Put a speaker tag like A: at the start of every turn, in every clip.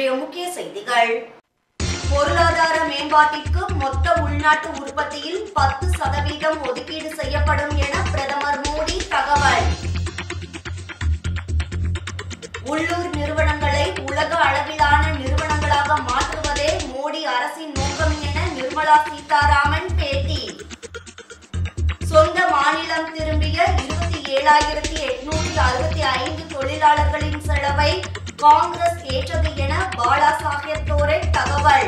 A: இன்றைய முக்கிய செய்திகள் பொருளாதார மேம்பாட்டிற்கு மொத்த உள்நாட்டு உற்பத்தியில் பத்து சதவீதம் ஒதுக்கீடு செய்யப்படும் என பிரதமர் மோடி தகவல் உள்ளூர் நிறுவனங்களை உலக அளவிலான நிறுவனங்களாக மாற்றுவதே மோடி அரசின் நோக்கம் என நிர்மலா சீதாராமன் பேட்டி சொந்த மாநிலம் திரும்பிய இருபத்தி ஏழாயிரத்தி எட்நூற்றி அறுபத்தி ஐந்து தொழிலாளர்களின் செலவை காங்கிரஸ் ஏற்றது என பாலா சாஹேப் தோரே தகவல்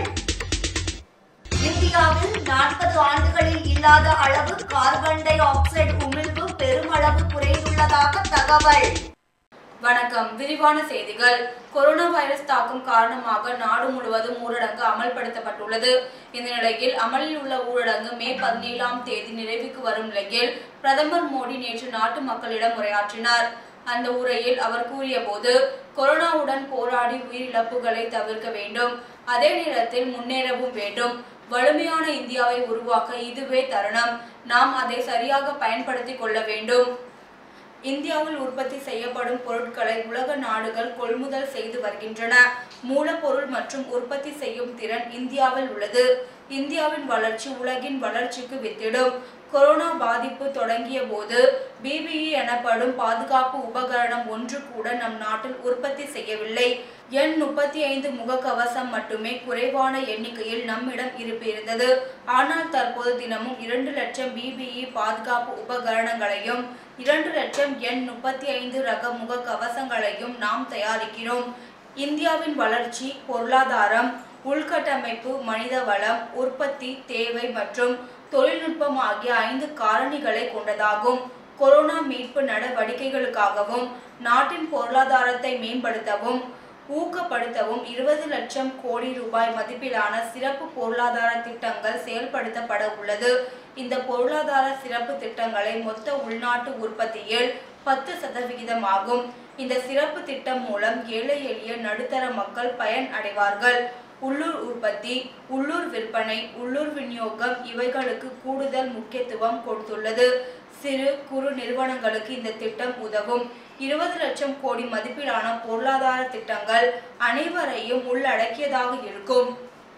A: இந்தியாவில் நாற்பது ஆண்டுகளில் இல்லாத அளவு கார்பன் டை ஆக்சைடு உமிழ்வு பெருமளவு குறைந்துள்ளதாக தகவல்
B: வணக்கம் விரிவான செய்திகள் கொரோனா வைரஸ் தாக்கம் காரணமாக நாடு முழுவதும் ஊரடங்கு அமல்படுத்தப்பட்டுள்ளது இந்த நிலையில் அமலில் உள்ள ஊரடங்கு மே பதினேழாம் தேதி நிறைவுக்கு வரும் நிலையில் பிரதமர் மோடி நேற்று நாட்டு மக்களிடம் உரையாற்றினார் அந்த உரையில் அவர் கூறியபோது கொரோனாவுடன் போராடி உயிரிழப்புகளை தவிர்க்க வேண்டும் அதே நேரத்தில் முன்னேறவும் வேண்டும் வலிமையான இந்தியாவை உருவாக்க இதுவே தருணம் நாம் அதை சரியாக பயன்படுத்திக் கொள்ள வேண்டும் இந்தியாவில் உற்பத்தி செய்யப்படும் பொருட்களை உலக நாடுகள் கொள்முதல் செய்து வருகின்றன மூலப்பொருள் மற்றும் உற்பத்தி செய்யும் திறன் இந்தியாவில் உள்ளது இந்தியாவின் வளர்ச்சி உலகின் வளர்ச்சிக்கு வித்திடும் கொரோனா பாதிப்பு தொடங்கிய போது பிபிஇ எனப்படும் பாதுகாப்பு உபகரணம் ஒன்று கூட நம் நாட்டில் உற்பத்தி செய்யவில்லை எண் முப்பத்தி ஐந்து முகக்கவசம் மட்டுமே குறைவான எண்ணிக்கையில் நம்மிடம் இருப்பு இருந்தது ஆனால் தற்போது தினமும் இரண்டு லட்சம் பிபிஇ பாதுகாப்பு உபகரணங்களையும் இரண்டு லட்சம் எண் முப்பத்தி ஐந்து ரக முகக்கவசங்களையும் நாம் தயாரிக்கிறோம் இந்தியாவின் வளர்ச்சி பொருளாதாரம் உள்கட்டமைப்பு மனித வளம் உற்பத்தி தேவை மற்றும் தொழில்நுட்பம் ஆகிய ஐந்து காரணிகளை கொண்டதாகும் கொரோனா மீட்பு நடவடிக்கைகளுக்காகவும் நாட்டின் பொருளாதாரத்தை மேம்படுத்தவும் ஊக்கப்படுத்தவும் இருபது லட்சம் கோடி ரூபாய் மதிப்பிலான சிறப்பு பொருளாதார திட்டங்கள் செயல்படுத்தப்பட உள்ளது இந்த பொருளாதார சிறப்பு திட்டங்களை மொத்த உள்நாட்டு உற்பத்தியில் பத்து சதவிகிதம் ஆகும் இந்த சிறப்பு திட்டம் மூலம் ஏழை எளிய நடுத்தர மக்கள் பயன் அடைவார்கள் உள்ளூர் உற்பத்தி உள்ளூர் விற்பனை உள்ளூர் விநியோகம் இவைகளுக்கு கூடுதல் முக்கியத்துவம் கொடுத்துள்ளது சிறு குறு நிறுவனங்களுக்கு இந்த திட்டம் உதவும் இருபது லட்சம் கோடி மதிப்பிலான பொருளாதார திட்டங்கள் அனைவரையும் உள்ளடக்கியதாக இருக்கும்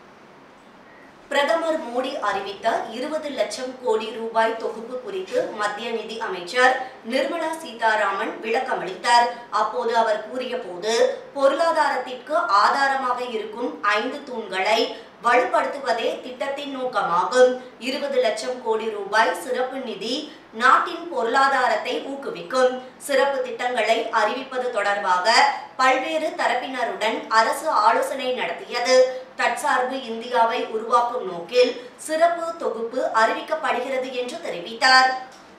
A: பிரதமர் மோடி அறிவித்த இருபது லட்சம் கோடி ரூபாய் தொகுப்பு குறித்து மத்திய நிதி அமைச்சர் நிர்மலா சீதாராமன் விளக்கமளித்தார் அப்போது அவர் கூறிய போது பொருளாதாரத்திற்கு ஆதாரமாக இருக்கும் ஐந்து தூண்களை வலுப்படுத்துவதே திட்டத்தின் நோக்கமாகும் இருபது லட்சம் கோடி ரூபாய் சிறப்பு நிதி நாட்டின் பொருளாதாரத்தை ஊக்குவிக்கும் சிறப்பு திட்டங்களை அறிவிப்பது தொடர்பாக பல்வேறு தரப்பினருடன் அரசு ஆலோசனை நடத்தியது தற்சார்பு இந்தியாவை உருவாக்கும் நோக்கில் சிறப்பு தொகுப்பு அறிவிக்கப்படுகிறது என்று தெரிவித்தார்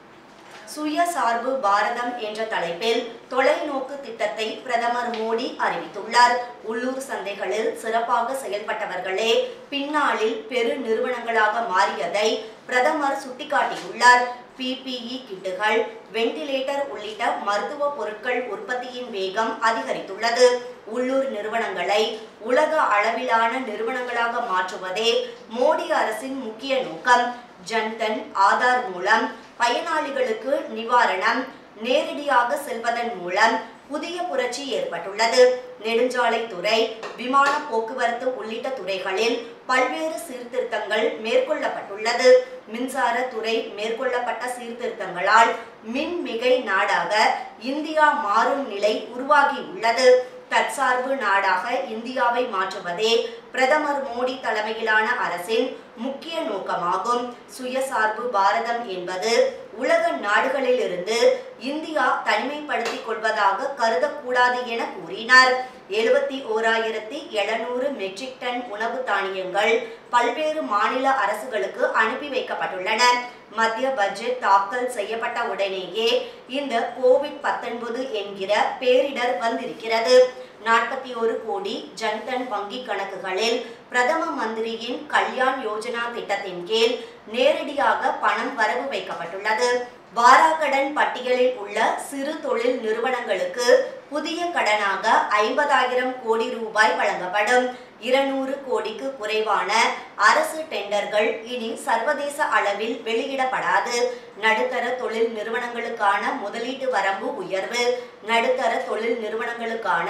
A: சுயசார்பு பாரதம் என்ற தலைப்பில் தொலைநோக்கு திட்டத்தை பிரதமர் மோடி அறிவித்துள்ளார் உள்ளூர் சந்தைகளில் சிறப்பாக செயல்பட்டவர்களே பின்னாளில் பெரு நிறுவனங்களாக மாறியதை பிரதமர் சுட்டிக்காட்டியுள்ளார் பிபிஇ கிட்டுகள் வெண்டிலேட்டர் உள்ளிட்ட மருத்துவ பொருட்கள் உற்பத்தியின் வேகம் அதிகரித்துள்ளது உள்ளூர் நிறுவனங்களை உலக அளவிலான நிறுவனங்களாக மாற்றுவதே மோடி அரசின் முக்கிய நோக்கம் ஜன்தன் ஆதார் மூலம் பயனாளிகளுக்கு நிவாரணம் நேரடியாக செல்வதன் மூலம் புதிய புரட்சி ஏற்பட்டுள்ளது நெடுஞ்சாலைத்துறை விமான போக்குவரத்து உள்ளிட்ட துறைகளில் பல்வேறு சீர்திருத்தங்கள் மேற்கொள்ளப்பட்டுள்ளது மின்சார துறை மேற்கொள்ளப்பட்ட சீர்திருத்தங்களால் மின்மிகை நாடாக இந்தியா மாறும் நிலை உருவாகியுள்ளது தற்சார்பு நாடாக இந்தியாவை மாற்றுவதே பிரதமர் மோடி தலைமையிலான அரசின் முக்கிய நோக்கமாகும் சுயசார்பு பாரதம் என்பது உலக நாடுகளிலிருந்து இந்தியா தனிமைப்படுத்திக் கொள்வதாக கருதக்கூடாது என கூறினார் எழுபத்தி ஓராயிரத்தி எழுநூறு மெட்ரிக் டன் உணவு தானியங்கள் பல்வேறு மாநில அரசுகளுக்கு அனுப்பி வைக்கப்பட்டுள்ளன மத்திய பட்ஜெட் தாக்கல் செய்யப்பட்ட உடனேயே இந்த கோவிட் பத்தொன்பது என்கிற பேரிடர் வந்திருக்கிறது நாற்பத்தி ஒரு கோடி ஜன்தன் வங்கி கணக்குகளில் பிரதம மந்திரியின் கல்யாண் யோஜனா திட்டத்தின் கீழ் நேரடியாக பணம் வரவு வைக்கப்பட்டுள்ளது வாராக்கடன் பட்டியலில் உள்ள சிறு தொழில் நிறுவனங்களுக்கு புதிய கடனாக ஐம்பதாயிரம் கோடி ரூபாய் வழங்கப்படும் இருநூறு கோடிக்கு குறைவான அரசு டெண்டர்கள் இனி சர்வதேச அளவில் வெளியிடப்படாது நடுத்தர தொழில் நிறுவனங்களுக்கான முதலீட்டு வரம்பு உயர்வு நடுத்தர தொழில் நிறுவனங்களுக்கான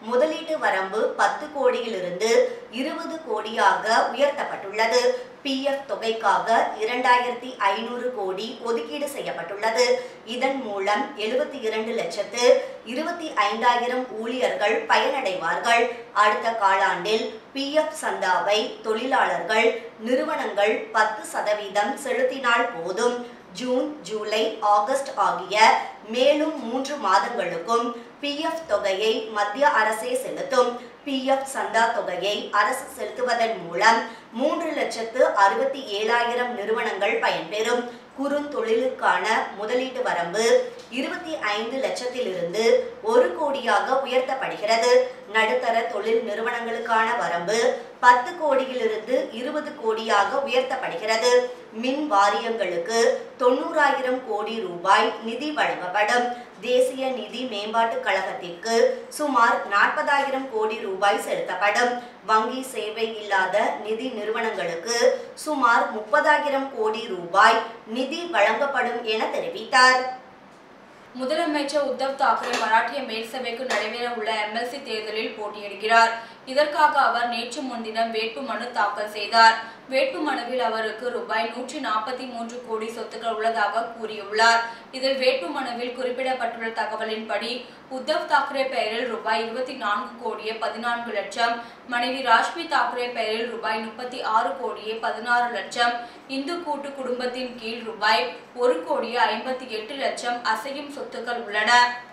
A: முதலீட்டு வரம்பு பத்து கோடியிலிருந்து இருபது கோடியாக உயர்த்தப்பட்டுள்ளது பிஎஃப் தொகைக்காக இரண்டாயிரத்தி ஐநூறு கோடி ஒதுக்கீடு செய்யப்பட்டுள்ளது இதன் மூலம் எழுபத்தி இரண்டு லட்சத்து இருபத்தி ஐந்தாயிரம் ஊழியர்கள் பயனடைவார்கள் அடுத்த காலாண்டில் பிஎஃப் சந்தாவை தொழிலாளர்கள் நிறுவனங்கள் பத்து சதவீதம் செலுத்தினால் போதும் ஜூன் ஜூலை ஆகஸ்ட் ஆகிய மேலும் மூன்று மாதங்களுக்கும் பிஎஃப் தொகையை மத்திய அரசே செலுத்தும் பிஎஃப் சந்தா தொகையை அரசு செலுத்துவதன் மூலம் மூன்று லட்சத்து அறுபத்தி ஏழாயிரம் நிறுவனங்கள் பயன்பெறும் குறுந்தொழிலுக்கான முதலீட்டு வரம்பு இருபத்தி ஐந்து லட்சத்திலிருந்து ஒரு கோடியாக உயர்த்தப்படுகிறது நடுத்தர தொழில் நிறுவனங்களுக்கான வரம்பு பத்து கோடியிலிருந்து இருபது கோடியாக உயர்த்தப்படுகிறது மின் வாரியங்களுக்கு தொண்ணூறாயிரம் கோடி ரூபாய் நிதி வழங்கப்படும் தேசிய நிதி மேம்பாட்டு கழகத்திற்கு சுமார் நாற்பதாயிரம் கோடி ரூபாய் செலுத்தப்படும் வங்கி சேவை இல்லாத நிதி நிறுவனங்களுக்கு சுமார் முப்பதாயிரம் கோடி ரூபாய் நிதி வழங்கப்படும் என தெரிவித்தார்
B: முதலமைச்சர் உத்தவ் தாக்கரே மராட்டிய மேல்சபைக்கு நடைபெற உள்ள எம்எல்சி தேர்தலில் போட்டியிடுகிறார் இதற்காக அவர் நேற்று முன்தினம் வேட்புமனு தாக்கல் செய்தார் வேட்புமனுவில் அவருக்கு ரூபாய் நூற்றி நாற்பத்தி மூன்று கோடி சொத்துக்கள் உள்ளதாக கூறியுள்ளார் இதில் வேட்புமனுவில் குறிப்பிடப்பட்டுள்ள தகவலின்படி உத்தவ் தாக்கரே பெயரில் ரூபாய் இருபத்தி நான்கு கோடியே பதினான்கு லட்சம் மனைவி ராஷ்மி தாக்கரே பெயரில் ரூபாய் முப்பத்தி ஆறு கோடியே பதினாறு லட்சம் இந்து கூட்டு குடும்பத்தின் கீழ் ரூபாய் ஒரு கோடியே ஐம்பத்தி எட்டு லட்சம் அசையும் சொத்துக்கள் உள்ளன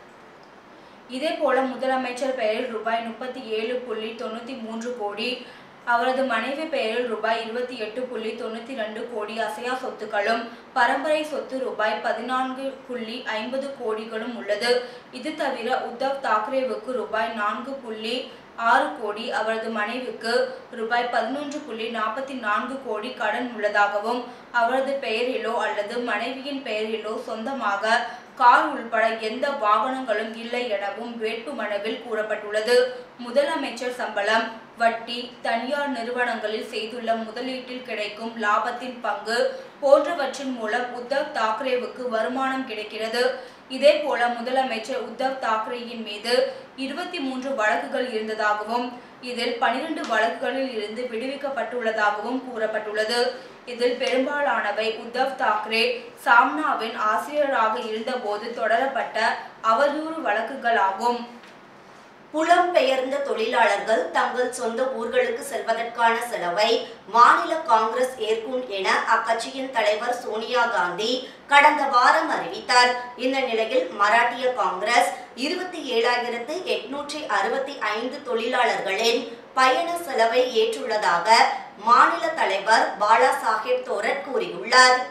B: இதேபோல முதலமைச்சர் பெயரில் ரூபாய் முப்பத்தி ஏழு புள்ளி தொண்ணூத்தி மூன்று கோடி அவரது மனைவி பெயரில் ரூபாய் இருபத்தி எட்டு புள்ளி தொண்ணூத்தி ரெண்டு கோடி அசையா சொத்துக்களும் பரம்பரை சொத்து ரூபாய் பதினான்கு புள்ளி ஐம்பது கோடிகளும் உள்ளது இது தவிர உத்தவ் தாக்கரேவுக்கு ரூபாய் நான்கு புள்ளி ஆறு கோடி அவரது மனைவிக்கு ரூபாய் பதினொன்று புள்ளி நாற்பத்தி நான்கு கோடி கடன் உள்ளதாகவும் அவரது பெயரிலோ அல்லது மனைவியின் பெயரிலோ சொந்தமாக கார் உள்பட எந்த வாகனங்களும் இல்லை எனவும் வேட்புமனுவில் கூறப்பட்டுள்ளது முதலமைச்சர் சம்பளம் வட்டி தனியார் நிறுவனங்களில் செய்துள்ள முதலீட்டில் கிடைக்கும் லாபத்தின் பங்கு போன்றவற்றின் மூலம் உத்தவ் தாக்கரேவுக்கு வருமானம் கிடைக்கிறது இதே போல முதலமைச்சர் உத்தவ் தாக்கரேயின் மீது இருபத்தி மூன்று வழக்குகள் இருந்ததாகவும் இதில் பனிரெண்டு வழக்குகளில் இருந்து விடுவிக்கப்பட்டுள்ளதாகவும் கூறப்பட்டுள்ளது இதில் பெரும்பாலானவை உத்தவ் தாக்கரே சாம்னாவின் ஆசிரியராக இருந்தபோது தொடரப்பட்ட அவதூறு வழக்குகளாகும்
A: புலம்பெயர்ந்த தொழிலாளர்கள் தங்கள் சொந்த ஊர்களுக்கு செல்வதற்கான செலவை மாநில காங்கிரஸ் ஏற்கும் என அக்கட்சியின் தலைவர் சோனியா காந்தி கடந்த வாரம் அறிவித்தார் இந்த நிலையில் மராட்டிய காங்கிரஸ் இருபத்தி ஏழாயிரத்து எட்நூற்றி அறுபத்தி ஐந்து தொழிலாளர்களின் பயண செலவை ஏற்றுள்ளதாக மாநில தலைவர் பாலா சாஹேப் தோரட் கூறியுள்ளார்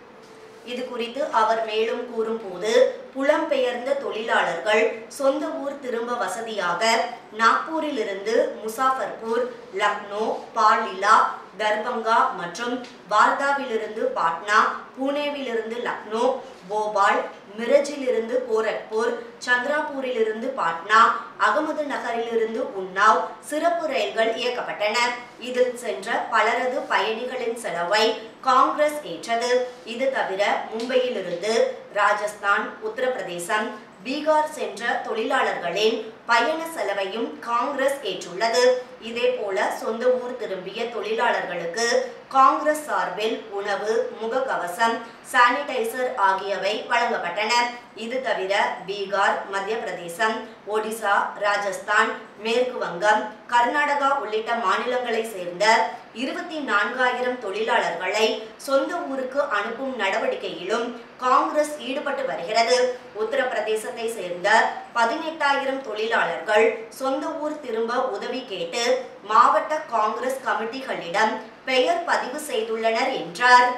A: இது குறித்து அவர் மேலும் கூறும்போது புலம்பெயர்ந்த தொழிலாளர்கள் சொந்த ஊர் திரும்ப வசதியாக நாக்பூரிலிருந்து முசாஃபர்பூர் லக்னோ பாலிலா தர்பங்கா மற்றும் வார்தாவிலிருந்து பாட்னா புனேவிலிருந்து லக்னோ போபால் மிரஜிலிருந்து கோரக்பூர் சந்திராபூரிலிருந்து பாட்னா அகமது நகரிலிருந்து உன்னாவ் சிறப்பு ரயில்கள் இயக்கப்பட்டன இதில் சென்ற பலரது பயணிகளின் செலவை காங்கிரஸ் ஏற்றது இது தவிர மும்பையிலிருந்து ராஜஸ்தான் உத்தரப்பிரதேசம் பீகார் சென்ற தொழிலாளர்களின் பயண செலவையும் காங்கிரஸ் ஏற்றுள்ளது இதேபோல சொந்த ஊர் திரும்பிய தொழிலாளர்களுக்கு காங்கிரஸ் சார்பில் உணவு முகக்கவசம் சானிடைசர் ஆகியவை வழங்கப்பட்டன இது தவிர பீகார் மத்திய பிரதேசம் ஒடிசா ராஜஸ்தான் மேற்கு வங்கம் கர்நாடகா உள்ளிட்ட மாநிலங்களை சேர்ந்த இருபத்தி நான்காயிரம் தொழிலாளர்களை சொந்த ஊருக்கு அனுப்பும் நடவடிக்கையிலும் காங்கிரஸ் ஈடுபட்டு வருகிறது உத்தரப்பிரதேசத்தை சேர்ந்த பதினெட்டாயிரம் தொழிலாளர்கள் சொந்த ஊர் திரும்ப உதவி கேட்டு மாவட்ட காங்கிரஸ் கமிட்டிகளிடம் பெயர் பதிவு செய்துள்ளனர் என்றார்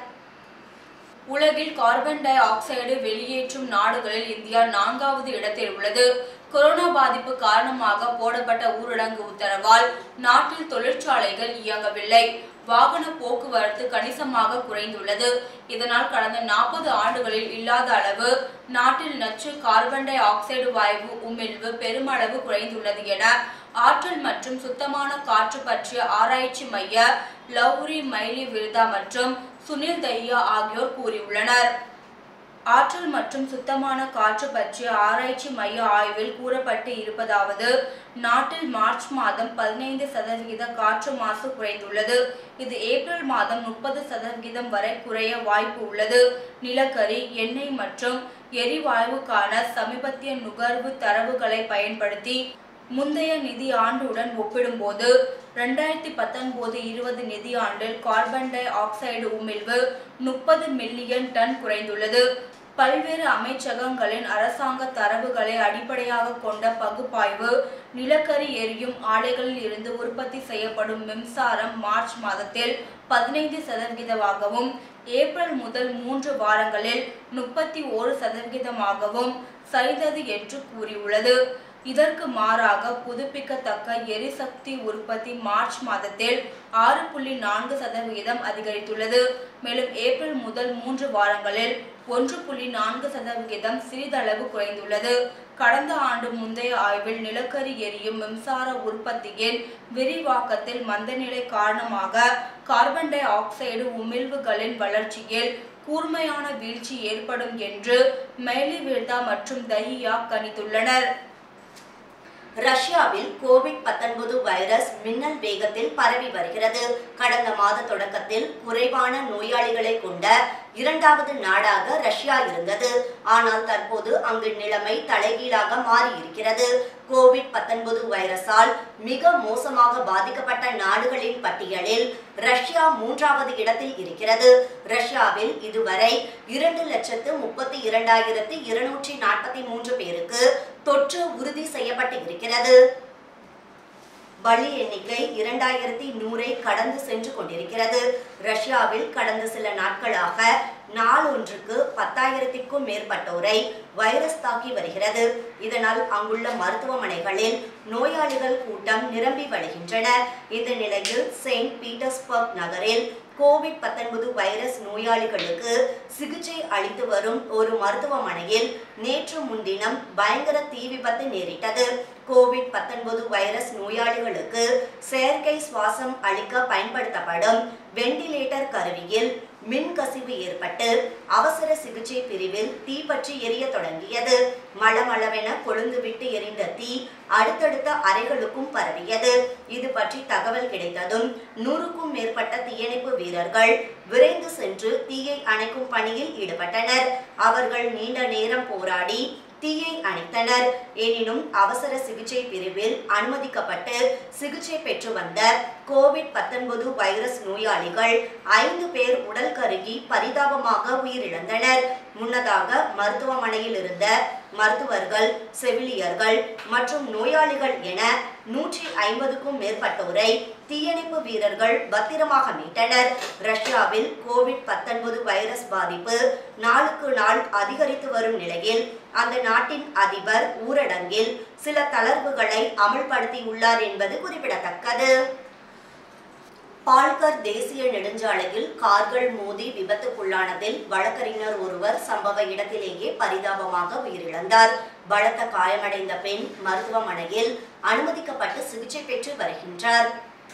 B: உலகில் கார்பன் டை ஆக்சைடு வெளியேற்றும் நாடுகளில் இந்தியா நான்காவது இடத்தில் உள்ளது கொரோனா பாதிப்பு காரணமாக போடப்பட்ட ஊரடங்கு உத்தரவால் நாட்டில் தொழிற்சாலைகள் இயங்கவில்லை வாகன போக்குவரத்து கணிசமாக குறைந்துள்ளது இதனால் கடந்த நாற்பது ஆண்டுகளில் இல்லாத அளவு நாட்டில் நச்சு கார்பன் டை ஆக்சைடு வாயு உமிழ்வு பெருமளவு குறைந்துள்ளது என ஆற்றல் மற்றும் சுத்தமான காற்று பற்றிய ஆராய்ச்சி மைய லவ்ரி மைலி விருதா மற்றும் சுனில் தையா ஆகியோர் கூறியுள்ளனர் ஆற்றல் மற்றும் சுத்தமான காற்று பற்றிய ஆராய்ச்சி மைய ஆய்வில் கூறப்பட்டு இருப்பதாவது நாட்டில் மார்ச் மாதம் பதினைந்து சதவிகித காற்று மாசு குறைந்துள்ளது இது ஏப்ரல் மாதம் முப்பது சதவிகிதம் வரை குறைய வாய்ப்பு உள்ளது நிலக்கரி எண்ணெய் மற்றும் எரிவாயுவுக்கான சமீபத்திய நுகர்வு தரவுகளை பயன்படுத்தி முந்தைய நிதி ஆண்டுடன் ஒப்பிடும்போது ரெண்டாயிரத்தி பத்தொன்பது இருபது நிதியாண்டில் கார்பன் டை ஆக்சைடு உமிழ்வு முப்பது மில்லியன் டன் குறைந்துள்ளது பல்வேறு அமைச்சகங்களின் அரசாங்க தரவுகளை அடிப்படையாக கொண்ட பகுப்பாய்வு நிலக்கரி எரியும் ஆலைகளில் இருந்து உற்பத்தி செய்யப்படும் மின்சாரம் மார்ச் மாதத்தில் பதினைந்து சதவிகிதமாகவும் ஏப்ரல் முதல் மூன்று வாரங்களில் முப்பத்தி ஓரு சதவிகிதமாகவும் சரிந்தது என்று கூறியுள்ளது இதற்கு மாறாக புதுப்பிக்கத்தக்க எரிசக்தி உற்பத்தி மார்ச் மாதத்தில் ஆறு புள்ளி நான்கு சதவிகிதம் அதிகரித்துள்ளது மேலும் ஏப்ரல் முதல் மூன்று வாரங்களில் ஒன்று புள்ளி நான்கு சதவிகிதம் சிறிதளவு குறைந்துள்ளது கடந்த ஆண்டு முந்தைய ஆய்வில் நிலக்கரி எரியும் மின்சார உற்பத்தியின் விரிவாக்கத்தில் மந்தநிலை காரணமாக கார்பன் டை ஆக்சைடு உமிழ்வுகளின் வளர்ச்சியில் கூர்மையான வீழ்ச்சி ஏற்படும் என்று மெய்லிவில்டா மற்றும் தஹியா கணித்துள்ளனர்
A: ரஷ்யாவில் கோவிட் 19 வைரஸ் மின்னல் வேகத்தில் பரவி வருகிறது கடந்த மாத தொடக்கத்தில் குறைவான நோயாளிகளை கொண்ட இரண்டாவது நாடாக ரஷ்யா இருந்தது ஆனால் தற்போது அங்கு நிலைமை தலைகீழாக மாறி இருக்கிறது கோவிட் 19 வைரஸால் மிக மோசமாக பாதிக்கப்பட்ட நாடுகளின் பட்டியலில் ரஷ்யா மூன்றாவது இடத்தில் இருக்கிறது ரஷ்யாவில் இதுவரை இரண்டு லட்சத்து முப்பத்தி இரண்டாயிரத்து இருநூற்றி நாற்பத்தி மூன்று பேருக்கு தொற்று உறுதி செய்யப்பட்டு இருக்கிறது பலி எண்ணிக்கை இரண்டாயிரத்தி நூறை கடந்து சென்று கொண்டிருக்கிறது ரஷ்யாவில் கடந்த சில நாட்களாக நாளொன்றுக்கு பத்தாயிரத்திற்கும் மேற்பட்டோரை வைரஸ் தாக்கி வருகிறது இதனால் அங்குள்ள மருத்துவமனைகளில் நோயாளிகள் கூட்டம் நிரம்பி வழிகின்றன இந்த நிலையில் செயின்ட் பீட்டர்ஸ்பர்க் நகரில் கோவிட் 19 வைரஸ் நோயாளிகளுக்கு சிகிச்சை அளித்து வரும் ஒரு மருத்துவமனையில் நேற்று முன்தினம் பயங்கர தீ விபத்து நேரிட்டது கோவிட் 19 வைரஸ் நோயாளிகளுக்கு செயற்கை சுவாசம் அளிக்க பயன்படுத்தப்படும் வெண்டிலேட்டர் கருவியில் மின் கசிவு ஏற்பட்டு அவசர சிகிச்சை பிரிவில் தீ பற்றி எரிய தொடங்கியது மளமளவென கொழுந்துவிட்டு எரிந்த தீ அடுத்தடுத்த அறைகளுக்கும் பரவியது இது பற்றி தகவல் கிடைத்ததும் நூறுக்கும் மேற்பட்ட தீயணைப்பு வீரர்கள் விரைந்து சென்று தீயை அணைக்கும் பணியில் ஈடுபட்டனர் அவர்கள் நீண்ட நேரம் போராடி தீயை அணைத்தனர் எனினும் அவசர சிகிச்சை பிரிவில் அனுமதிக்கப்பட்டு சிகிச்சை பெற்று வந்த கோவிட் 19 வைரஸ் நோயாளிகள் ஐந்து பேர் உடல் கருகி பரிதாபமாக உயிரிழந்தனர் முன்னதாக மருத்துவமனையில் இருந்த மருத்துவர்கள் செவிலியர்கள் மற்றும் நோயாளிகள் என நூற்றி ஐம்பதுக்கும் மேற்பட்டோரை தீயணைப்பு வீரர்கள் பத்திரமாக மீட்டனர் ரஷ்யாவில் கோவிட் 19 வைரஸ் பாதிப்பு நாளுக்கு நாள் அதிகரித்து வரும் நிலையில் அந்த நாட்டின் அதிபர் ஊரடங்கில் சில தளர்வுகளை அமல்படுத்தியுள்ளார் என்பது குறிப்பிடத்தக்கது பால்கர் தேசிய நெடுஞ்சாலையில் கார்கள் மோதி விபத்துக்குள்ளானதில் வழக்கறிஞர் ஒருவர் சம்பவ இடத்திலேயே பரிதாபமாக உயிரிழந்தார் பலத்த காயமடைந்த பெண் மருத்துவமனையில் அனுமதிக்கப்பட்டு சிகிச்சை பெற்று வருகின்றார்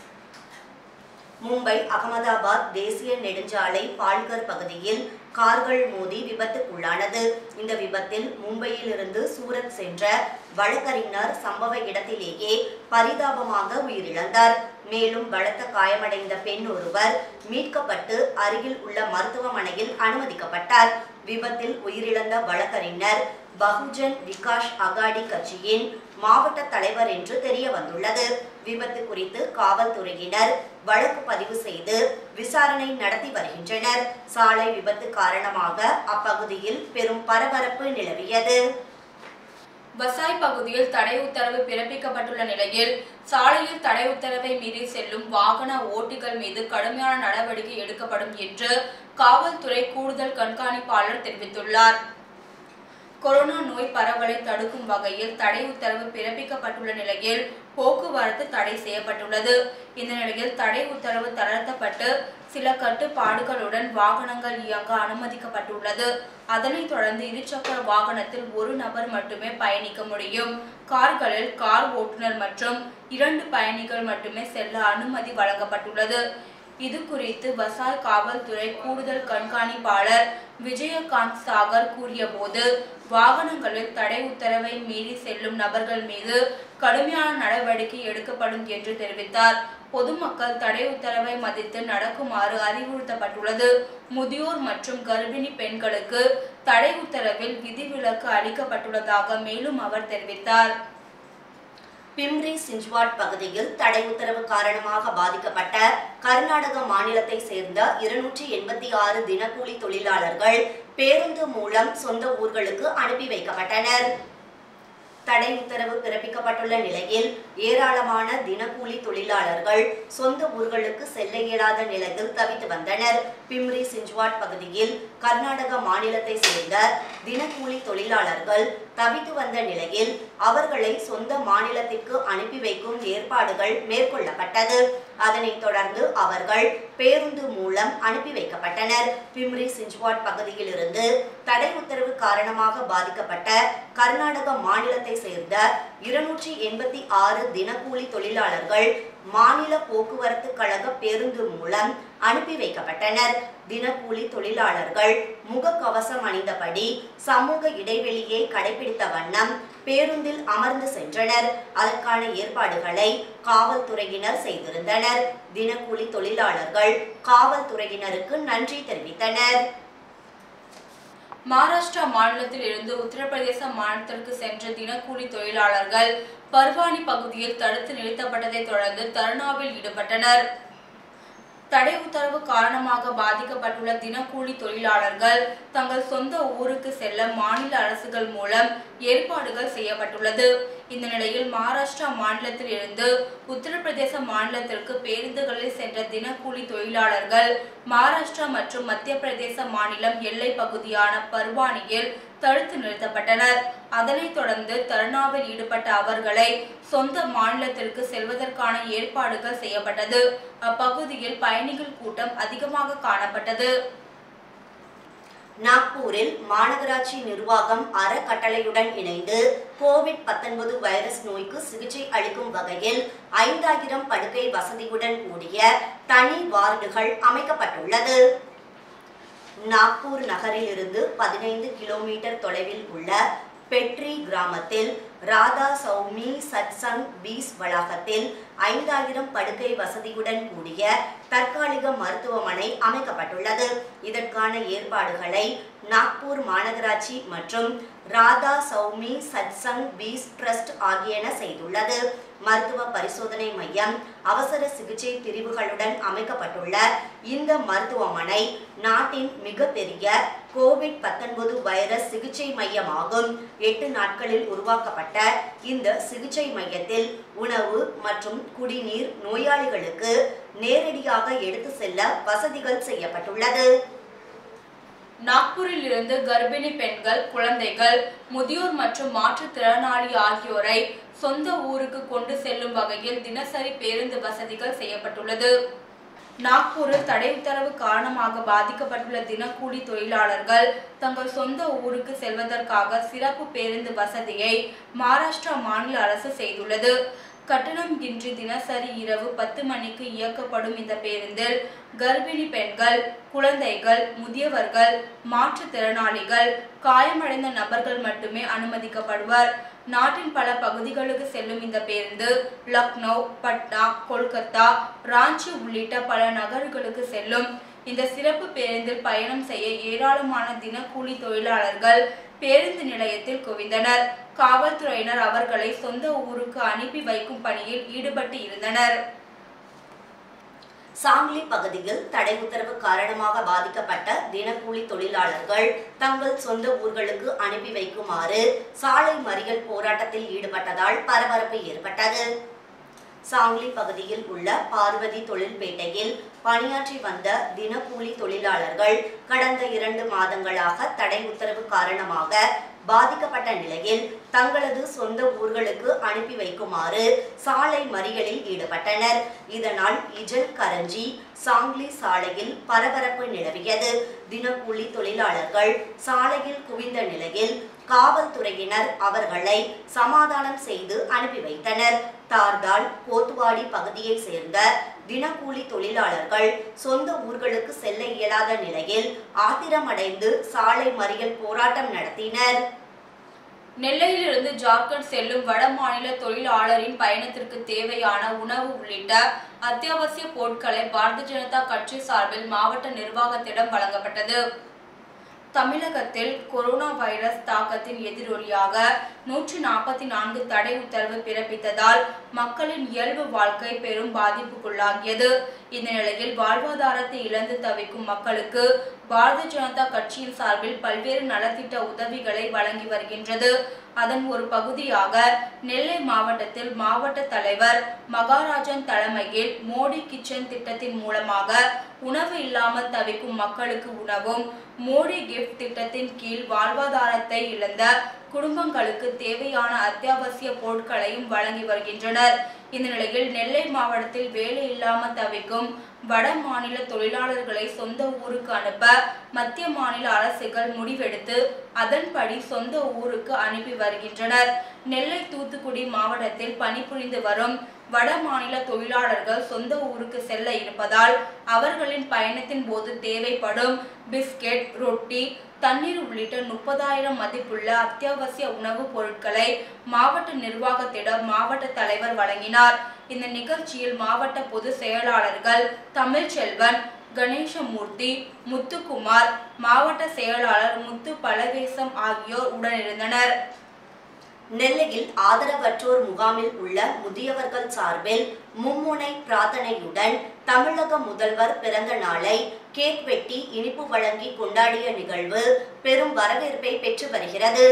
A: மும்பை அகமதாபாத் தேசிய நெடுஞ்சாலை பால்கர் பகுதியில் கார்கள் மோதி விபத்துக்குள்ளானது இந்த விபத்தில் மும்பையில் இருந்து சூரத் சென்ற வழக்கறிஞர் சம்பவ இடத்திலேயே பரிதாபமாக உயிரிழந்தார் மேலும் பலத்த காயமடைந்த பெண் ஒருவர் மீட்கப்பட்டு அருகில் உள்ள மருத்துவமனையில் அனுமதிக்கப்பட்டார் விபத்தில் உயிரிழந்த வழக்கறிஞர் பகுஜன் விகாஷ் அகாடி கட்சியின் மாவட்ட தலைவர் என்று தெரிய வந்துள்ளது விபத்து குறித்து காவல்துறையினர் வழக்கு பதிவு செய்து விசாரணை நடத்தி வருகின்றனர் சாலை விபத்து காரணமாக அப்பகுதியில் பெரும் பரபரப்பு நிலவியது
B: வசாய் பகுதியில் தடை உத்தரவு பிறப்பிக்கப்பட்டுள்ள நிலையில் சாலையில் தடை உத்தரவை மீறி செல்லும் வாகன ஓட்டிகள் மீது கடுமையான நடவடிக்கை எடுக்கப்படும் என்று காவல்துறை கூடுதல் கண்காணிப்பாளர் தெரிவித்துள்ளார் கொரோனா நோய் பரவலை தடுக்கும் வகையில் தடை உத்தரவு பிறப்பிக்கப்பட்டுள்ள நிலையில் போக்குவரத்து தடை செய்யப்பட்டுள்ளது இந்த நிலையில் தடை உத்தரவு தளர்த்தப்பட்டு சில கட்டுப்பாடுகளுடன் வாகனங்கள் இயங்க அனுமதிக்கப்பட்டுள்ளது அதனைத் தொடர்ந்து இருசக்கர வாகனத்தில் ஒரு நபர் மட்டுமே பயணிக்க முடியும் கார்களில் கார் ஓட்டுநர் மற்றும் இரண்டு பயணிகள் மட்டுமே செல்ல அனுமதி வழங்கப்பட்டுள்ளது இது குறித்து வசாய் காவல்துறை கூடுதல் கண்காணிப்பாளர் விஜயகாந்த் சாகர் கூறியபோது வாகனங்களில் தடை உத்தரவை மீறி செல்லும் நபர்கள் மீது கடுமையான நடவடிக்கை எடுக்கப்படும் என்று தெரிவித்தார் பொதுமக்கள் தடை உத்தரவை மதித்து நடக்குமாறு அறிவுறுத்தப்பட்டுள்ளது முதியோர் மற்றும் கர்ப்பிணி பெண்களுக்கு தடை உத்தரவில் விதிவிலக்கு அளிக்கப்பட்டுள்ளதாக மேலும் அவர் தெரிவித்தார்
A: பிம்ரி சிஞ்ச்வாட் பகுதியில் தடை உத்தரவு காரணமாக பாதிக்கப்பட்ட கர்நாடக மாநிலத்தை சேர்ந்த இருநூற்றி எண்பத்தி ஆறு தினக்கூலி தொழிலாளர்கள் பேருந்து மூலம் சொந்த ஊர்களுக்கு அனுப்பி வைக்கப்பட்டனர் தடை உத்தரவு பிறப்பிக்கப்பட்டுள்ள நிலையில் ஏராளமான தினக்கூலி தொழிலாளர்கள் சொந்த ஊர்களுக்கு செல்ல இயலாத நிலையில் தவித்து வந்தனர் பிம்ரி சிஞ்ச்வாட் பகுதியில் கர்நாடக மாநிலத்தை சேர்ந்த தினக்கூலி தொழிலாளர்கள் தவித்து வந்த நிலையில் அவர்களை சொந்த மாநிலத்திற்கு அனுப்பி வைக்கும் ஏற்பாடுகள் மேற்கொள்ளப்பட்டது அதனைத் தொடர்ந்து அவர்கள் பேருந்து மூலம் அனுப்பி வைக்கப்பட்டனர் பிம்ரி சிஞ்ச்வாட் பகுதியில் இருந்து தடை உத்தரவு காரணமாக பாதிக்கப்பட்ட கர்நாடக மாநிலத்தை சேர்ந்த இருநூற்றி எண்பத்தி ஆறு தினக்கூலி தொழிலாளர்கள் மாநில போக்குவரத்து கழக பேருந்து மூலம் அனுப்பி வைக்கப்பட்டனர் தினக்கூலி தொழிலாளர்கள் முகக்கவசம் அணிந்தபடி சமூக இடைவெளியை கடைபிடித்த வண்ணம் பேருந்தில் அமர்ந்து சென்றனர் அதற்கான ஏற்பாடுகளை காவல்துறையினர் செய்திருந்தனர் தினக்கூலி தொழிலாளர்கள் காவல்துறையினருக்கு நன்றி தெரிவித்தனர்
B: மகாராஷ்டிரா மாநிலத்தில் இருந்து உத்தரப்பிரதேச மாநிலத்திற்கு சென்ற தினக்கூலி தொழிலாளர்கள் பர்வானி பகுதியில் தடுத்து நிறுத்தப்பட்டதை தொடர்ந்து தர்ணாவில் ஈடுபட்டனர் தடை உத்தரவு காரணமாக பாதிக்கப்பட்டுள்ள தினக்கூலி தொழிலாளர்கள் தங்கள் சொந்த ஊருக்கு செல்ல மாநில அரசுகள் மூலம் ஏற்பாடுகள் செய்யப்பட்டுள்ளது இந்த நிலையில் மகாராஷ்டிரா மாநிலத்தில் இருந்து உத்தரப்பிரதேச மாநிலத்திற்கு பேருந்துகளில் சென்ற தினக்கூலி தொழிலாளர்கள் மகாராஷ்டிரா மற்றும் மத்திய பிரதேச மாநிலம் எல்லை பகுதியான பர்வானியில் தடுத்து நிறுத்தப்பட்டனர் அதனைத் தொடர்ந்து தர்ணாவில் ஈடுபட்ட அவர்களை சொந்த மாநிலத்திற்கு செல்வதற்கான ஏற்பாடுகள் செய்யப்பட்டது அப்பகுதியில் பயணிகள் கூட்டம் அதிகமாக காணப்பட்டது
A: நாக்பூரில் மாநகராட்சி நிர்வாகம் அறக்கட்டளையுடன் இணைந்து கோவிட் 19 வைரஸ் நோய்க்கு சிகிச்சை அளிக்கும் வகையில் ஐந்தாயிரம் படுக்கை வசதியுடன் கூடிய தனி வார்டுகள் அமைக்கப்பட்டுள்ளது நாக்பூர் நகரில் இருந்து பதினைந்து கிலோமீட்டர் தொலைவில் உள்ள பெட்ரி கிராமத்தில் ராதா சௌமி சத்சங் பீஸ் வளாகத்தில் ஐந்தாயிரம் படுக்கை வசதியுடன் கூடிய தற்காலிக மருத்துவமனை அமைக்கப்பட்டுள்ளது இதற்கான ஏற்பாடுகளை நாக்பூர் மாநகராட்சி மற்றும் ராதா சௌமி சத்சங் பீஸ் ட்ரஸ்ட் ஆகியன செய்துள்ளது மருத்துவ பரிசோதனை மையம் அவசர சிகிச்சை பிரிவுகளுடன் அமைக்கப்பட்டுள்ள இந்த மருத்துவமனை நாட்டின் மிகப்பெரிய கோவிட் 19 வைரஸ் சிகிச்சை மையமாகும் எட்டு நாட்களில் உருவாக்கப்பட்ட இந்த சிகிச்சை மையத்தில் உணவு மற்றும் குடிநீர் நோயாளிகளுக்கு நேரடியாக எடுத்து செல்ல வசதிகள் செய்யப்பட்டுள்ளது
B: நாக்பூரில் இருந்து கர்ப்பிணி பெண்கள் குழந்தைகள் முதியோர் மற்றும் மாற்றுத்திறனாளி ஆகியோரை சொந்த ஊருக்கு கொண்டு செல்லும் வகையில் தினசரி பேருந்து வசதிகள் செய்யப்பட்டுள்ளது நாக்பூரில் தடை உத்தரவு காரணமாக பாதிக்கப்பட்டுள்ள தினக்கூலி தொழிலாளர்கள் தங்கள் சொந்த ஊருக்கு செல்வதற்காக சிறப்பு பேருந்து வசதியை மகாராஷ்டிரா மாநில அரசு செய்துள்ளது கட்டணம் இன்றி தினசரி இரவு பத்து மணிக்கு இயக்கப்படும் இந்த பேருந்தில் கர்ப்பிணி பெண்கள் குழந்தைகள் முதியவர்கள் மாற்றுத்திறனாளிகள் காயமடைந்த நபர்கள் மட்டுமே அனுமதிக்கப்படுவர் நாட்டின் பல பகுதிகளுக்கு செல்லும் இந்த பேருந்து லக்னோ பட்னா கொல்கத்தா ராஞ்சி உள்ளிட்ட பல நகர்களுக்கு செல்லும் இந்த சிறப்பு பேருந்தில் பயணம் செய்ய ஏராளமான தினக்கூலி தொழிலாளர்கள் பேருந்து நிலையத்தில் குவிந்தனர் காவல்துறையினர் அவர்களை சொந்த ஊருக்கு அனுப்பி வைக்கும் பணியில் ஈடுபட்டு இருந்தனர்
A: சாங்லி பகுதியில் தடை உத்தரவு காரணமாக பாதிக்கப்பட்ட தினக்கூலி தொழிலாளர்கள் தங்கள் சொந்த ஊர்களுக்கு அனுப்பி வைக்குமாறு சாலை மறியல் போராட்டத்தில் ஈடுபட்டதால் பரபரப்பு ஏற்பட்டது சாங்லி பகுதியில் உள்ள பார்வதி தொழில்பேட்டையில் பணியாற்றி வந்த தினக்கூலி தொழிலாளர்கள் கடந்த இரண்டு மாதங்களாக தடை உத்தரவு காரணமாக பாதிக்கப்பட்ட நிலையில் தங்களது சொந்த ஊர்களுக்கு அனுப்பி வைக்குமாறு சாலை மறியலில் ஈடுபட்டனர் இதனால் இஜல் கரஞ்சி சாங்லி சாலையில் பரபரப்பு நிலவியது தினக்கூலி தொழிலாளர்கள் சாலையில் குவிந்த நிலையில் காவல்துறையினர் அவர்களை சமாதானம் செய்து அனுப்பி வைத்தனர் தார்தால் கோத்துவாடி பகுதியை சேர்ந்த தினக்கூலி தொழிலாளர்கள் சொந்த ஊர்களுக்கு செல்ல இயலாத நிலையில் ஆத்திரமடைந்து சாலை மறியல் போராட்டம் நடத்தினர்
B: நெல்லையிலிருந்து ஜார்க்கண்ட் செல்லும் வட மாநில தொழிலாளரின் பயணத்திற்கு தேவையான உணவு உள்ளிட்ட அத்தியாவசிய பொருட்களை பாரதிய ஜனதா கட்சி சார்பில் மாவட்ட நிர்வாகத்திடம் வழங்கப்பட்டது தமிழகத்தில் கொரோனா வைரஸ் தாக்கத்தின் எதிரொலியாக நூற்றி நாற்பத்தி நான்கு தடை உத்தரவு பிறப்பித்ததால் மக்களின் இயல்பு வாழ்க்கை பெரும் பாதிப்புக்குள்ளாகியது இந்த நிலையில் வாழ்வாதாரத்தை இழந்து தவிக்கும் மக்களுக்கு பாரதிய ஜனதா கட்சியின் சார்பில் பல்வேறு நலத்திட்ட உதவிகளை வழங்கி வருகின்றது அதன் ஒரு பகுதியாக நெல்லை மாவட்டத்தில் மாவட்ட தலைவர் மகாராஜன் தலைமையில் மோடி கிச்சன் திட்டத்தின் மூலமாக உணவு இல்லாமல் தவிக்கும் மக்களுக்கு உணவும் மோடி கிஃப்ட் திட்டத்தின் கீழ் வாழ்வாதாரத்தை இழந்த குடும்பங்களுக்கு தேவையான அத்தியாவசிய பொருட்களையும் வழங்கி வருகின்றனர் இந்த நிலையில் நெல்லை மாவட்டத்தில் வேலை இல்லாமல் தவிக்கும் வட மாநில தொழிலாளர்களை சொந்த ஊருக்கு அனுப்ப மத்திய மாநில அரசுகள் முடிவெடுத்து அதன்படி சொந்த ஊருக்கு அனுப்பி வருகின்றனர் நெல்லை தூத்துக்குடி மாவட்டத்தில் பணிபுரிந்து வரும் வட மாநில தொழிலாளர்கள் சொந்த ஊருக்கு செல்ல இருப்பதால் அவர்களின் பயணத்தின் போது தேவைப்படும் பிஸ்கெட் ரொட்டி தண்ணீர் உள்ளிட்ட முப்பதாயிரம் மதிப்புள்ள அத்தியாவசிய உணவுப் பொருட்களை மாவட்ட நிர்வாகத்திடம் மாவட்ட தலைவர் வழங்கினார் இந்த நிகழ்ச்சியில் மாவட்ட பொதுச் செயலாளர்கள் தமிழ்ச்செல்வன் கணேசமூர்த்தி முத்துக்குமார் மாவட்ட செயலாளர் முத்து பலவேசம் ஆகியோர் உடனிருந்தனர்
A: நெல்லையில் ஆதரவற்றோர் முகாமில் உள்ள முதியவர்கள் சார்பில் மும்முனை பிரார்த்தனையுடன் தமிழக முதல்வர் பிறந்த நாளை கேக் வெட்டி இனிப்பு வழங்கி கொண்டாடிய நிகழ்வு பெரும் வரவேற்பை பெற்று வருகிறது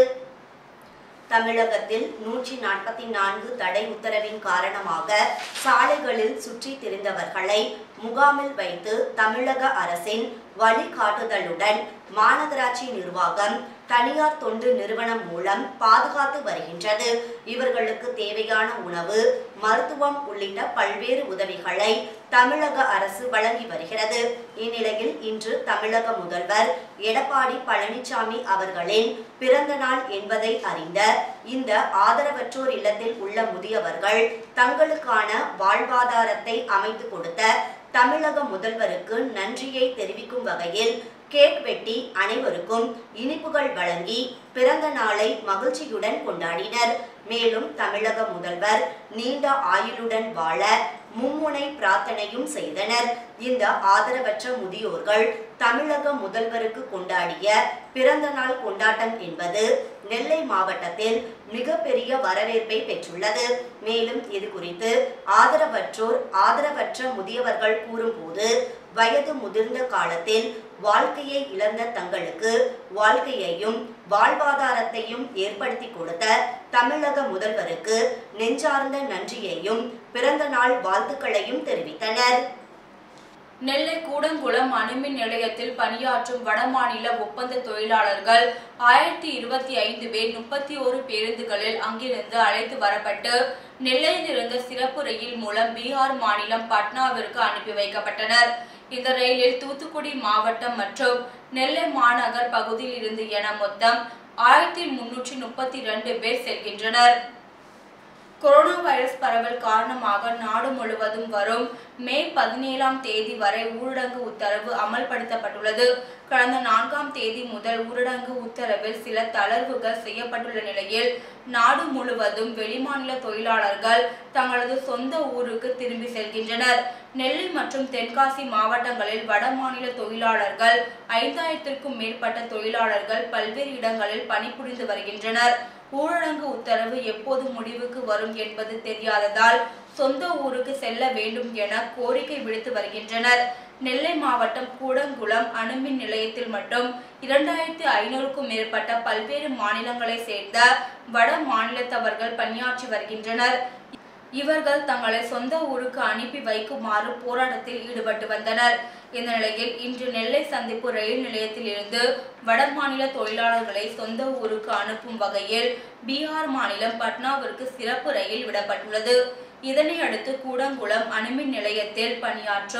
A: தமிழகத்தில் நூற்றி நாற்பத்தி நான்கு தடை உத்தரவின் காரணமாக சாலைகளில் சுற்றி திரிந்தவர்களை முகாமில் வைத்து தமிழக அரசின் வழிகாட்டுதலுடன் மாநகராட்சி நிர்வாகம் தனியார் தொண்டு நிறுவனம் மூலம் பாதுகாத்து வருகின்றது இவர்களுக்கு தேவையான உணவு மருத்துவம் உள்ளிட்ட பல்வேறு உதவிகளை தமிழக அரசு வழங்கி வருகிறது இந்நிலையில் இன்று தமிழக முதல்வர் எடப்பாடி பழனிசாமி அவர்களின் பிறந்த நாள் என்பதை அறிந்த இந்த ஆதரவற்றோர் இல்லத்தில் உள்ள முதியவர்கள் தங்களுக்கான வாழ்வாதாரத்தை அமைத்து கொடுத்த தமிழக முதல்வருக்கு நன்றியை தெரிவிக்கும் வகையில் கேக் வெட்டி அனைவருக்கும் இனிப்புகள் வழங்கி பிறந்த நாளை மகிழ்ச்சியுடன் கொண்டாடினர் மேலும் தமிழக முதல்வர் நீண்ட ஆயுளுடன் வாழ மும்முனை பிரார்த்தனையும் செய்தனர் இந்த ஆதரவற்ற முதியோர்கள் தமிழக முதல்வருக்கு கொண்டாடிய பிறந்த நாள் கொண்டாட்டம் என்பது நெல்லை மாவட்டத்தில் மிகப்பெரிய வரவேற்பை பெற்றுள்ளது மேலும் இது குறித்து ஆதரவற்றோர் ஆதரவற்ற முதியவர்கள் கூறும்போது வயது முதிர்ந்த காலத்தில் வாழ்க்கையை இழந்த தங்களுக்கு வாழ்க்கையையும் வாழ்வாதாரத்தையும் ஏற்படுத்தி கொடுத்த தமிழக முதல்வருக்கு நெஞ்சார்ந்த நன்றியையும் பிறந்த நாள் வாழ்த்துக்களையும் தெரிவித்தனர்
B: நெல்லை கூடங்குளம் அணுமின் நிலையத்தில் பணியாற்றும் வடமாநில ஒப்பந்த தொழிலாளர்கள் ஆயிரத்தி இருபத்தி ஐந்து பேர் முப்பத்தி ஓரு பேருந்துகளில் அங்கிருந்து அழைத்து வரப்பட்டு நெல்லையில் இருந்த சிறப்பு ரயில் மூலம் பீகார் மாநிலம் பட்னாவிற்கு அனுப்பி வைக்கப்பட்டனர் இந்த ரயிலில் தூத்துக்குடி மாவட்டம் மற்றும் நெல்லை மாநகர் பகுதியில் இருந்து என மொத்தம் ஆயிரத்தி முன்னூற்றி முப்பத்தி இரண்டு பேர் செல்கின்றனர் கொரோனா வைரஸ் பரவல் காரணமாக நாடு முழுவதும் வரும் மே பதினேழாம் தேதி வரை ஊரடங்கு உத்தரவு அமல்படுத்தப்பட்டுள்ளது கடந்த நான்காம் தேதி முதல் ஊரடங்கு உத்தரவில் சில தளர்வுகள் செய்யப்பட்டுள்ள நிலையில் நாடு முழுவதும் வெளிமாநில தொழிலாளர்கள் தங்களது சொந்த ஊருக்கு திரும்பி செல்கின்றனர் நெல்லை மற்றும் தென்காசி மாவட்டங்களில் வடமாநில தொழிலாளர்கள் ஐந்தாயிரத்திற்கும் மேற்பட்ட தொழிலாளர்கள் பல்வேறு இடங்களில் பணிபுரிந்து வருகின்றனர் ஊரடங்கு உத்தரவு எப்போது முடிவுக்கு வரும் என்பது தெரியாததால் சொந்த ஊருக்கு செல்ல வேண்டும் என கோரிக்கை விடுத்து வருகின்றனர் நெல்லை மாவட்டம் கூடங்குளம் அணுமின் நிலையத்தில் மட்டும் இரண்டாயிரத்தி ஐநூறுக்கும் மேற்பட்ட பல்வேறு மாநிலங்களை சேர்ந்த வட மாநிலத்தவர்கள் பணியாற்றி வருகின்றனர் இவர்கள் தங்களை சொந்த ஊருக்கு அனுப்பி வைக்குமாறு போராட்டத்தில் ஈடுபட்டு வந்தனர் இந்த நிலையில் இன்று நெல்லை சந்திப்பு ரயில் நிலையத்தில் இருந்து வடமாநில தொழிலாளர்களை சொந்த ஊருக்கு அனுப்பும் வகையில் பீகார் மாநிலம் பட்னாவிற்கு சிறப்பு ரயில் விடப்பட்டுள்ளது இதனை அடுத்து கூடங்குளம் அணுமின் நிலையத்தில் பணியாற்றும்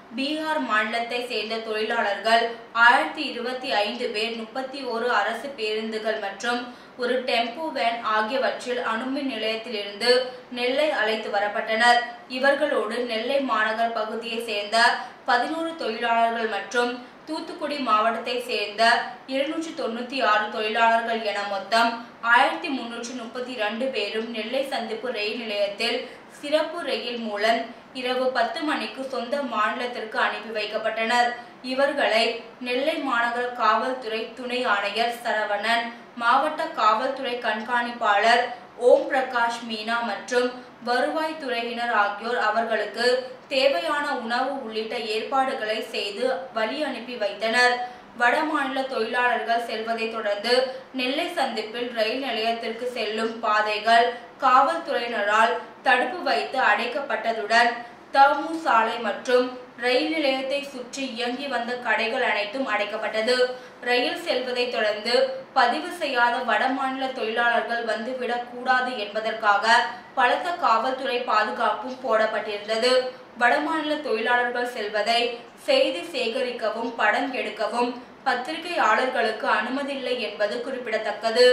B: பீகார் மாநிலத்தை சேர்ந்த தொழிலாளர்கள் ஆயிரத்தி இருபத்தி ஐந்து பேர் முப்பத்தி ஒரு அரசு பேருந்துகள் மற்றும் ஒரு டெம்போ வேன் ஆகியவற்றில் அணுமின் நிலையத்திலிருந்து நெல்லை அழைத்து வரப்பட்டனர் இவர்களோடு நெல்லை மாநகர் பகுதியை சேர்ந்த பதினோரு தொழிலாளர்கள் மற்றும் தூத்துக்குடி மாவட்டத்தை சேர்ந்த இருநூற்றி தொண்ணூத்தி ஆறு தொழிலாளர்கள் என மொத்தம் ஆயிரத்தி முன்னூற்றி முப்பத்தி இரண்டு பேரும் நெல்லை சந்திப்பு ரயில் நிலையத்தில் சிறப்பு ரயில் மூலம் இரவு பத்து மணிக்கு சொந்த மாநிலத்திற்கு அனுப்பி வைக்கப்பட்டனர் இவர்களை நெல்லை மாநகர காவல்துறை துணை ஆணையர் சரவணன் மாவட்ட காவல்துறை கண்காணிப்பாளர் ஓம் பிரகாஷ் மீனா மற்றும் வருவாய்த்துறையினர் ஆகியோர் அவர்களுக்கு தேவையான உணவு உள்ளிட்ட ஏற்பாடுகளை செய்து வழி அனுப்பி வைத்தனர் வடமாநில தொழிலாளர்கள் செல்வதை தொடர்ந்து நெல்லை சந்திப்பில் ரயில் நிலையத்திற்கு செல்லும் பாதைகள் காவல்துறையினரால் தடுப்பு வைத்து அடைக்கப்பட்டதுடன் தமு சாலை மற்றும் ரயில் நிலையத்தை சுற்றி இயங்கி வந்த கடைகள் அனைத்தும் அடைக்கப்பட்டது ரயில் செல்வதை தொடர்ந்து பதிவு செய்யாத வடமாநில தொழிலாளர்கள் வந்துவிடக் கூடாது என்பதற்காக பலத்த காவல்துறை பாதுகாப்பும் போடப்பட்டிருந்தது வடமாநில தொழிலாளர்கள் செல்வதை செய்தி சேகரிக்கவும் படம் எடுக்கவும் பத்திரிகையாளர்களுக்கு அனுமதியில்லை என்பது குறிப்பிடத்தக்கது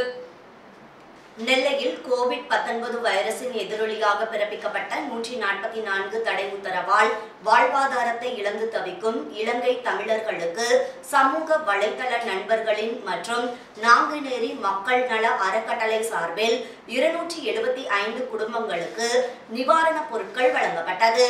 A: நெல்லையில் கோவிட் 19 வைரசின் எதிரொலியாக பிறப்பிக்கப்பட்ட நூற்றி நாற்பத்தி நான்கு தடை உத்தரவால் வாழ்வாதாரத்தை இழந்து தவிக்கும் இலங்கை தமிழர்களுக்கு சமூக வலைதள நண்பர்களின் மற்றும் நாங்குநேரி மக்கள் நல அறக்கட்டளை சார்பில் இருநூற்றி எழுபத்தி ஐந்து குடும்பங்களுக்கு நிவாரணப் பொருட்கள் வழங்கப்பட்டது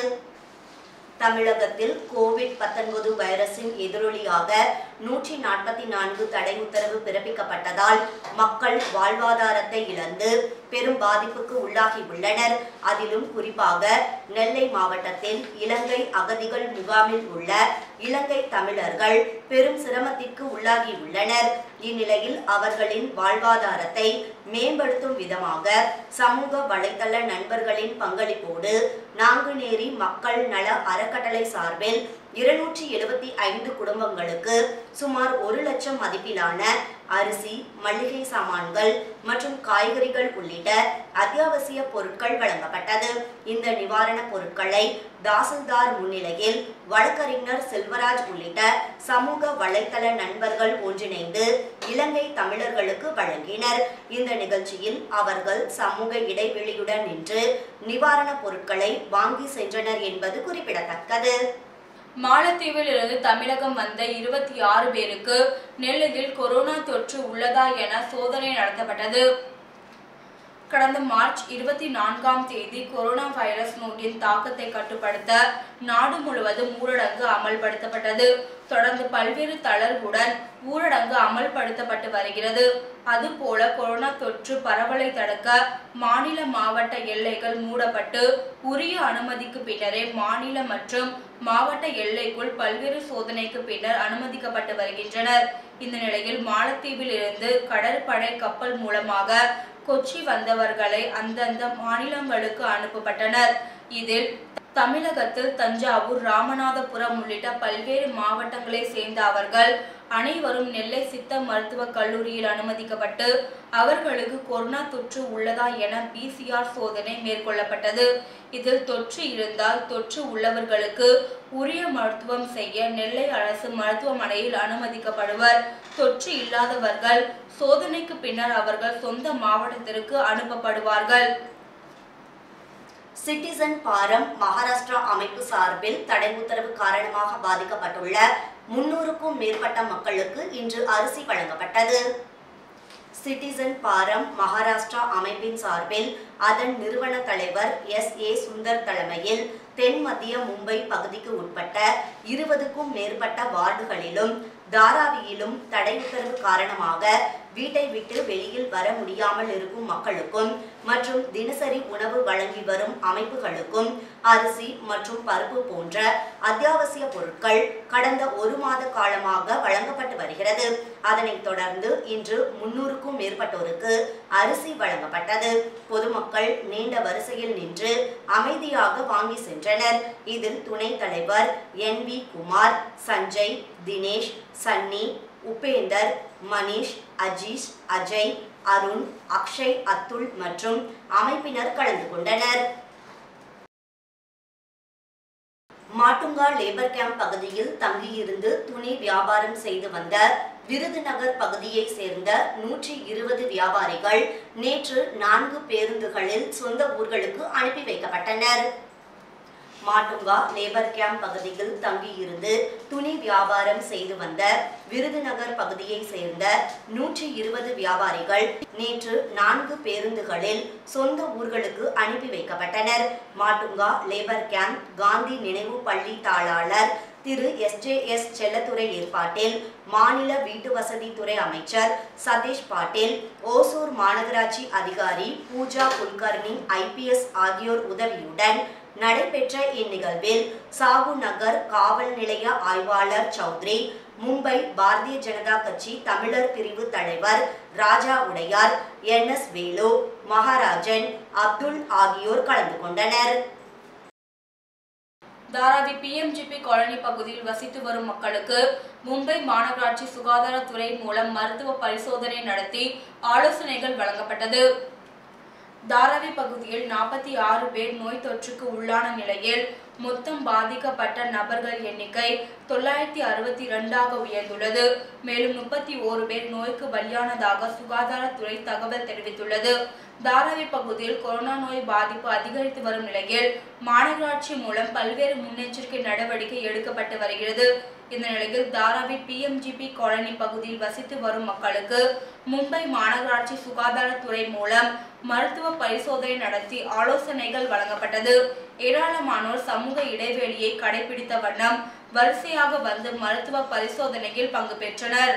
A: தமிழகத்தில் கோவிட் 19 வைரஸின் எதிரொலியாக நூற்றி நாற்பத்தி நான்கு தடை உத்தரவு பிறப்பிக்கப்பட்டதால் மக்கள் வாழ்வாதாரத்தை இழந்து பெரும் பாதிப்புக்கு உள்ளாகி உள்ளனர் அதிலும் குறிப்பாக நெல்லை மாவட்டத்தில் இலங்கை அகதிகள் முகாமில் உள்ள இலங்கை தமிழர்கள் பெரும் சிரமத்திற்கு உள்ளாகி உள்ளனர் இந்நிலையில் அவர்களின் வாழ்வாதாரத்தை மேம்படுத்தும் விதமாக சமூக வலைதள நண்பர்களின் பங்களிப்போடு நாங்குநேரி மக்கள் நல அறக்கட்டளை சார்பில் இருநூற்றி எழுபத்தி ஐந்து குடும்பங்களுக்கு சுமார் ஒரு லட்சம் மதிப்பிலான அரிசி மளிகை சாமான்கள் மற்றும் காய்கறிகள் உள்ளிட்ட அத்தியாவசிய பொருட்கள் வழங்கப்பட்டது இந்த நிவாரணப் பொருட்களை தாசில்தார் முன்னிலையில் வழக்கறிஞர் செல்வராஜ் உள்ளிட்ட சமூக வலைதள நண்பர்கள் ஒன்றிணைந்து இலங்கை தமிழர்களுக்கு வழங்கினர் இந்த நிகழ்ச்சியில் அவர்கள் சமூக இடைவெளியுடன் நின்று நிவாரணப் பொருட்களை வாங்கி சென்றனர் என்பது குறிப்பிடத்தக்கது
B: மாலத்தீவில் இருந்து தமிழகம் வந்த இருபத்தி ஆறு பேருக்கு நெல்லையில் கொரோனா தொற்று உள்ளதா என சோதனை நடத்தப்பட்டது கடந்த மார்ச் இருபத்தி நான்காம் தேதி கொரோனா வைரஸ் நோயின் தாக்கத்தை கட்டுப்படுத்த நாடு முழுவதும் ஊரடங்கு அமல்படுத்தப்பட்டது தொடர்ந்து பல்வேறு தளர்வுடன் ஊரடங்கு அமல்படுத்தப்பட்டு வருகிறது அதுபோல கொரோனா தொற்று பரவலை தடுக்க மாநில மாவட்ட எல்லைகள் மூடப்பட்டு உரிய அனுமதிக்கு பின்னரே மாநில மற்றும் மாவட்ட எல்லைக்குள் பல்வேறு சோதனைக்கு பின்னர் அனுமதிக்கப்பட்டு வருகின்றனர் இந்த நிலையில் மாலத்தீவில் இருந்து கடற்படை கப்பல் மூலமாக கொச்சி வந்தவர்களை அந்தந்த மாநிலங்களுக்கு அனுப்பப்பட்டனர் இதில் தமிழகத்தில் தஞ்சாவூர் ராமநாதபுரம் உள்ளிட்ட பல்வேறு மாவட்டங்களை சேர்ந்த அவர்கள் அனைவரும் நெல்லை சித்த மருத்துவக் கல்லூரியில் அனுமதிக்கப்பட்டு அவர்களுக்கு கொரோனா தொற்று உள்ளதா என பிசிஆர் சோதனை மேற்கொள்ளப்பட்டது இதில் தொற்று இருந்தால் தொற்று உள்ளவர்களுக்கு உரிய மருத்துவம் செய்ய நெல்லை அரசு மருத்துவமனையில் அனுமதிக்கப்படுவர் தொற்று இல்லாதவர்கள் சோதனைக்கு பின்னர் அவர்கள் சொந்த மாவட்டத்திற்கு அனுப்பப்படுவார்கள்
A: சிட்டிசன் பாரம் மகாராஷ்டிரா அமைப்பு சார்பில் தடை உத்தரவு காரணமாக பாதிக்கப்பட்டுள்ள முன்னூறுக்கும் மேற்பட்ட மக்களுக்கு இன்று அரிசி வழங்கப்பட்டது சிட்டிசன் பாரம் மகாராஷ்டிரா அமைப்பின் சார்பில் அதன் நிறுவன தலைவர் எஸ் ஏ சுந்தர் தலைமையில் தென் மத்திய மும்பை பகுதிக்கு உட்பட்ட இருபதுக்கும் மேற்பட்ட வார்டுகளிலும் தாராவியிலும் தடை உத்தரவு காரணமாக வீட்டை விட்டு வெளியில் வர முடியாமல் இருக்கும் மக்களுக்கும் மற்றும் தினசரி உணவு வழங்கி வரும் அமைப்புகளுக்கும் அரிசி மற்றும் பருப்பு போன்ற அத்தியாவசிய பொருட்கள் கடந்த ஒரு மாத காலமாக வழங்கப்பட்டு வருகிறது அதனைத் தொடர்ந்து இன்று முன்னூறுக்கும் மேற்பட்டோருக்கு அரிசி வழங்கப்பட்டது பொதுமக்கள் நீண்ட வரிசையில் நின்று அமைதியாக வாங்கி சென்றனர் இதில் துணைத் தலைவர் என் வி குமார் சஞ்சய் தினேஷ் சன்னி உபேந்தர் மனிஷ் அஜீஷ் அஜய் அருண் அக்ஷய் அத்துல் மற்றும் அமைப்பினர் கலந்து கொண்டனர் மாட்டுங்கா லேபர் கேம்ப் பகுதியில் தங்கியிருந்து துணி வியாபாரம் செய்து வந்த விருதுநகர் பகுதியைச் சேர்ந்த நூற்றி இருபது வியாபாரிகள் நேற்று நான்கு பேருந்துகளில் சொந்த ஊர்களுக்கு அனுப்பி வைக்கப்பட்டனர் மாட்டுங்கா லேபர் கேம்ப் பகுதியில் தங்கியிருந்து துணி வியாபாரம் செய்து வந்த விருதுநகர் பகுதியை சேர்ந்த நூற்றி இருபது வியாபாரிகள் நேற்று நான்கு பேருந்துகளில் சொந்த ஊர்களுக்கு அனுப்பி வைக்கப்பட்டனர் மாட்டுங்கா லேபர் கேம்ப் காந்தி நினைவு பள்ளி தாளாளர் Thiru S J S Chellathurai ஏற்பாட்டில் மாநில வீட்டு வசதித்துறை அமைச்சர் சதீஷ் பாட்டீல் ஓசூர் மாநகராட்சி அதிகாரி பூஜா குல்கர்னி ஐபிஎஸ் ஆகியோர் உதவியுடன் நடைபெற்ற இந்நிகழ்வில் சாகு நகர் காவல் நிலைய ஆய்வாளர் சௌத்ரி மும்பை பாரதிய ஜனதா கட்சி தமிழர் பிரிவு தலைவர் ராஜா உடையார் என் எஸ் வேலு மகாராஜன் அப்துல் ஆகியோர் கலந்து கொண்டனர்
B: தாராவி பிஎம்ஜிபி காலனி பகுதியில் வசித்து வரும் மக்களுக்கு மும்பை மாநகராட்சி சுகாதாரத்துறை மூலம் மருத்துவ பரிசோதனை நடத்தி ஆலோசனைகள் வழங்கப்பட்டது தாராவி பகுதியில் நாற்பத்தி ஆறு பேர் நோய் தொற்றுக்கு உள்ளான நிலையில் மொத்தம் பாதிக்கப்பட்ட நபர்கள் எண்ணிக்கை தொள்ளாயிரத்தி அறுபத்தி இரண்டாக உயர்ந்துள்ளது மேலும் முப்பத்தி ஓரு பேர் நோய்க்கு பலியானதாக சுகாதாரத்துறை தகவல் தெரிவித்துள்ளது தாராவி பகுதியில் கொரோனா நோய் பாதிப்பு அதிகரித்து வரும் நிலையில் மாநகராட்சி மூலம் பல்வேறு முன்னெச்சரிக்கை நடவடிக்கை எடுக்கப்பட்டு வருகிறது இந்த நிலையில் தாராவி பிஎம்ஜிபி காலனி பகுதியில் வசித்து வரும் மக்களுக்கு மும்பை மாநகராட்சி சுகாதாரத்துறை மூலம் மருத்துவ பரிசோதனை நடத்தி ஆலோசனைகள் வழங்கப்பட்டது ஏராளமானோர் சமூக இடைவெளியை கடைபிடித்த வண்ணம் வரிசையாக வந்து மருத்துவ பரிசோதனையில் பங்கு பெற்றனர்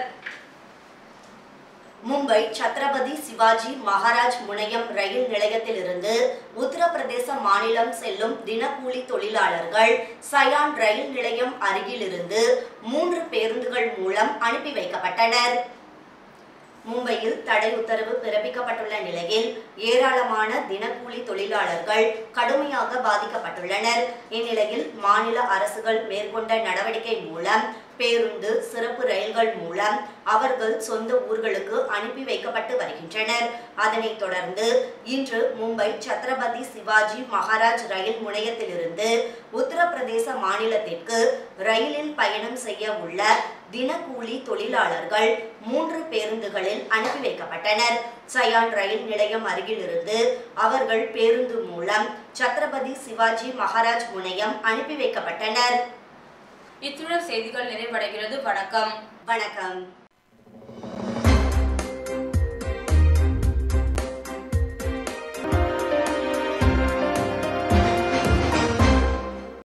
A: மும்பை சத்ரபதி சிவாஜி மகாராஜ் முனையம் ரயில் நிலையத்திலிருந்து உத்தரப்பிரதேச மாநிலம் செல்லும் தினக்கூலி தொழிலாளர்கள் சயான் ரயில் நிலையம் அருகிலிருந்து மூன்று பேருந்துகள் மூலம் அனுப்பி வைக்கப்பட்டனர் மும்பையில் தடை உத்தரவு பிறப்பிக்கப்பட்டுள்ள நிலையில் ஏராளமான தினக்கூலி தொழிலாளர்கள் கடுமையாக பாதிக்கப்பட்டுள்ளனர் இந்நிலையில் மாநில அரசுகள் மேற்கொண்ட நடவடிக்கை மூலம் பேருந்து சிறப்பு ரயில்கள் மூலம் அவர்கள் சொந்த ஊர்களுக்கு அனுப்பி வைக்கப்பட்டு வருகின்றனர் அதனைத் தொடர்ந்து இன்று மும்பை சத்ரபதி சிவாஜி மகாராஜ் ரயில் முனையத்திலிருந்து உத்தரப்பிரதேச மாநிலத்திற்கு ரயிலில் பயணம் செய்ய உள்ள தினக்கூலி தொழிலாளர்கள் மூன்று பேருந்துகளில் அனுப்பி வைக்கப்பட்டனர் சயான் ரயில் நிலையம் அருகிலிருந்து அவர்கள் பேருந்து மூலம் சத்ரபதி சிவாஜி மகாராஜ் முனையம் அனுப்பி வைக்கப்பட்டனர்
B: இத்துடன் செய்திகள் நிறைவடைகிறது வணக்கம்
A: வணக்கம்